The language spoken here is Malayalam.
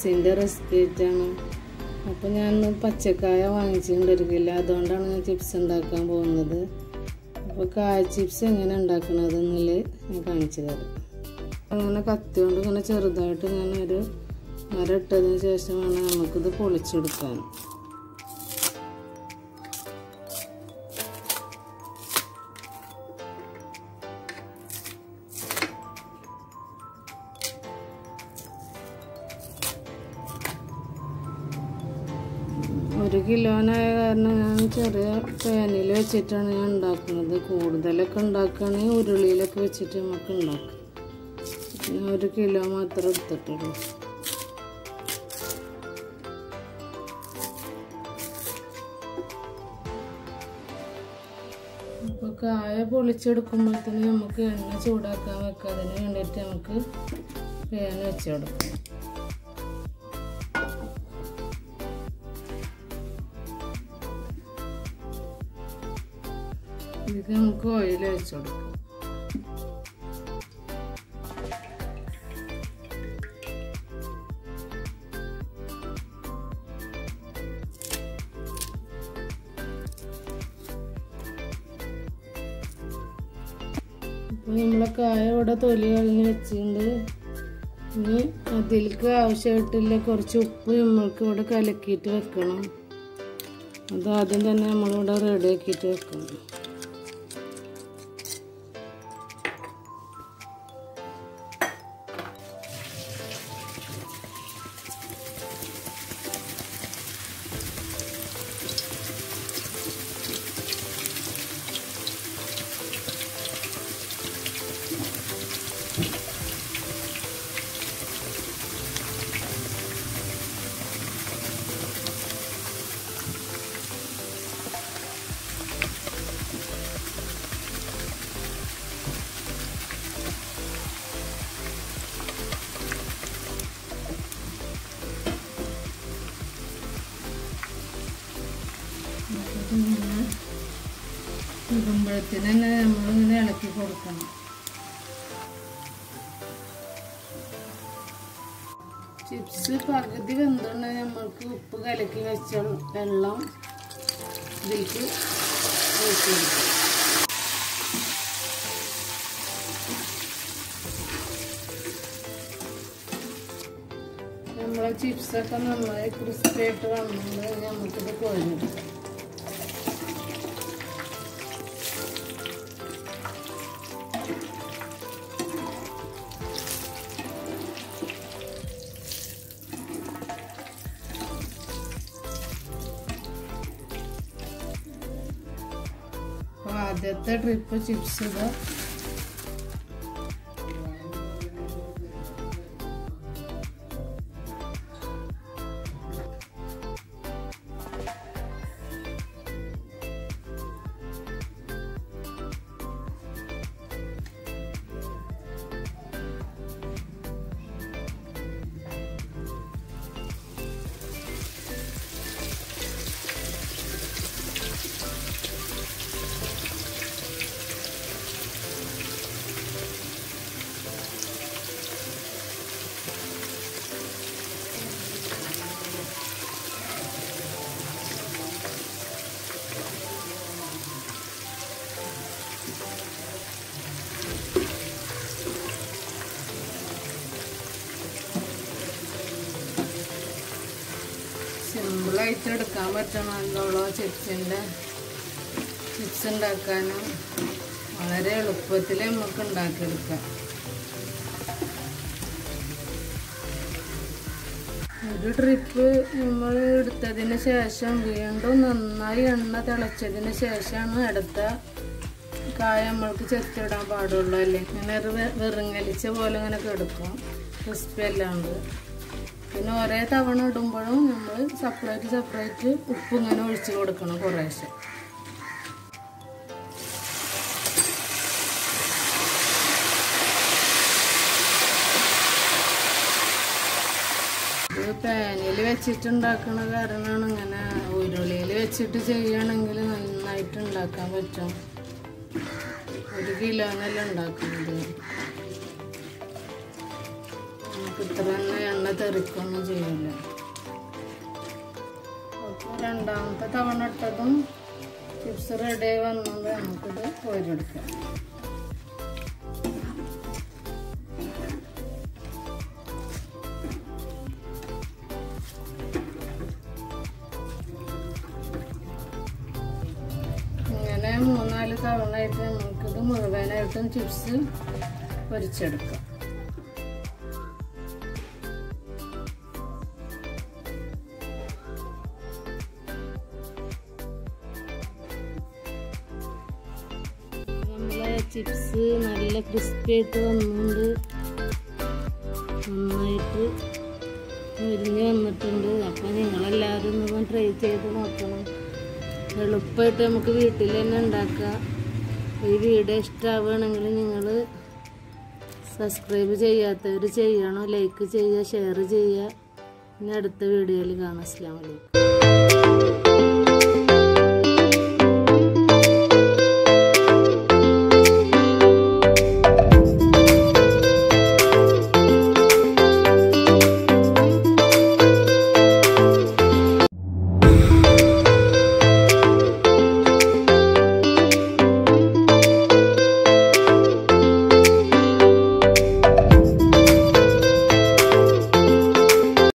ചിപ്സിൻ്റെ റെസിപ്പി ആയിട്ടാണ് അപ്പോൾ ഞാൻ പച്ചക്കായ വാങ്ങിച്ചിട്ടുണ്ട് ഒരു കിലോ അതുകൊണ്ടാണ് ഞാൻ ചിപ്സ് ഉണ്ടാക്കാൻ പോകുന്നത് അപ്പോൾ കായ ചിപ്സ് എങ്ങനെ ഉണ്ടാക്കണത് എന്നുള്ളത് ഞാൻ കാണിച്ചു തരാം അങ്ങനെ കത്തി കൊണ്ട് ഇങ്ങനെ ചെറുതായിട്ട് ഇങ്ങനെ ഒരു മര ഇട്ടതിന് ശേഷം വേണം നമുക്കിത് പൊളിച്ചെടുക്കാൻ ഒരു കിലോനായ കാരണം ഞാൻ ചെറിയ പാനിൽ വെച്ചിട്ടാണ് ഞാൻ ഉണ്ടാക്കുന്നത് കൂടുതലൊക്കെ ഉണ്ടാക്കുകയാണെങ്കിൽ ഉരുളിയിലൊക്കെ വെച്ചിട്ട് നമുക്ക് ഉണ്ടാക്കാം ഞാൻ ഒരു കിലോ മാത്രം എടുത്തിട്ടുള്ളൂ അപ്പോൾ കായ പൊളിച്ചെടുക്കുമ്പോഴത്തേന് നമുക്ക് എണ്ണ ചൂടാക്കാൻ വെക്കാം അതിന് വേണ്ടിയിട്ട് നമുക്ക് പാൻ വെച്ച് കൊടുക്കാം ഇത് നമുക്ക് ഓയിൽ വെച്ച് കൊടുക്കാം അപ്പോൾ നമ്മളെ കായ ഇവിടെ തൊലി കളഞ്ഞ് വെച്ചിട്ടുണ്ട് ഇനി അതിലേക്ക് ആവശ്യമായിട്ടുള്ള കുറച്ച് ഉപ്പ് നമ്മൾക്ക് ഇവിടെ കലക്കിയിട്ട് വെക്കണം അത് ആദ്യം തന്നെ നമ്മളിവിടെ റെഡി ആക്കിയിട്ട് വെക്കണം ഇടുമ്പോഴത്തേന് തന്നെ നമ്മളിങ്ങനെ ഇളക്കി കൊടുക്കണം ചിപ്സ് പകുതി വെന്തുകൊണ്ട് നമ്മൾക്ക് ഉപ്പ് കലക്കി വെച്ച വെള്ളം ഇതിലേക്ക് ഒഴിച്ചു കൊടുക്കാം നമ്മളെ ചിപ്സൊക്കെ നന്നായി ക്രിസ്പിയായിട്ട് വന്നത് നമുക്കിത് കോരിയെടുക്കാം അപ്പോൾ ആദ്യത്തെ ട്രിപ്പ് ചിപ്സ് ഇത് സിമ്പിളായിട്ട് എടുക്കാൻ പറ്റണമല്ലോ ചിപ്സിൻ്റെ ചിപ്സ് ഉണ്ടാക്കാനും വളരെ എളുപ്പത്തിൽ നമുക്ക് ഉണ്ടാക്കിയെടുക്കാം ഒരു ട്രിപ്പ് നമ്മൾ എടുത്തതിന് ശേഷം വീണ്ടും നന്നായി എണ്ണ തിളച്ചതിന് ശേഷമാണ് അടുത്ത കായ നമ്മൾക്ക് ചെത്തിടാൻ പാടുള്ളൂ അല്ലെങ്കിൽ ഇങ്ങനെ ഒരു വെറുങ്ങലിച്ച പോലെ ഇങ്ങനെ കിടക്കും ക്രിസ്പി അല്ലാണ്ട് പിന്നെ ഒരേ തവണ ഇടുമ്പോഴും നമ്മൾ സെപ്പറേറ്റ് സെപ്പറേറ്റ് ഉപ്പ് ഇങ്ങനെ ഒഴിച്ച് കൊടുക്കണം കുറേശ്ശെ ഇത് പാനിൽ വെച്ചിട്ടുണ്ടാക്കണ കാരണമാണ് ഇങ്ങനെ ഉരുളിയിൽ വെച്ചിട്ട് ചെയ്യുകയാണെങ്കിൽ നന്നായിട്ട് ഉണ്ടാക്കാൻ പറ്റും ഒരു കിലോനല്ല ഉണ്ടാക്കുന്നത് നമുക്ക് ഇത്ര തന്നെ എണ്ണ തെറിക്കൊന്നും ചെയ്യില്ല അപ്പോൾ രണ്ടാമത്തെ തവണ ഇട്ടതും ചിപ്സ് റെഡിയായി വന്നത് നമുക്കിത് കോരിയെടുക്കാം ഇങ്ങനെ മൂന്നാല് തവണയായിട്ട് നമുക്കിത് മുഴുവനായിട്ടും ചിപ്സ് പൊരിച്ചെടുക്കാം നമ്മളെ ചിപ്സ് നല്ല ക്രിസ്പി ആയിട്ട് വന്നുകൊണ്ട് നന്നായിട്ട് മുരിഞ്ഞ് വന്നിട്ടുണ്ട് അപ്പോൾ നിങ്ങളെല്ലാവരും ഒന്ന് ട്രൈ ചെയ്ത് നോക്കണം എളുപ്പമായിട്ട് നമുക്ക് വീട്ടിൽ തന്നെ ഉണ്ടാക്കാം ഈ വീഡിയോ ഇഷ്ടമാവുകയാണെങ്കിൽ നിങ്ങൾ സബ്സ്ക്രൈബ് ചെയ്യാത്തവർ ചെയ്യണം ലൈക്ക് ചെയ്യുക ഷെയർ ചെയ്യുക ഇനി അടുത്ത വീഡിയോയിൽ കാണാം അസ്സാം വലൈക്കും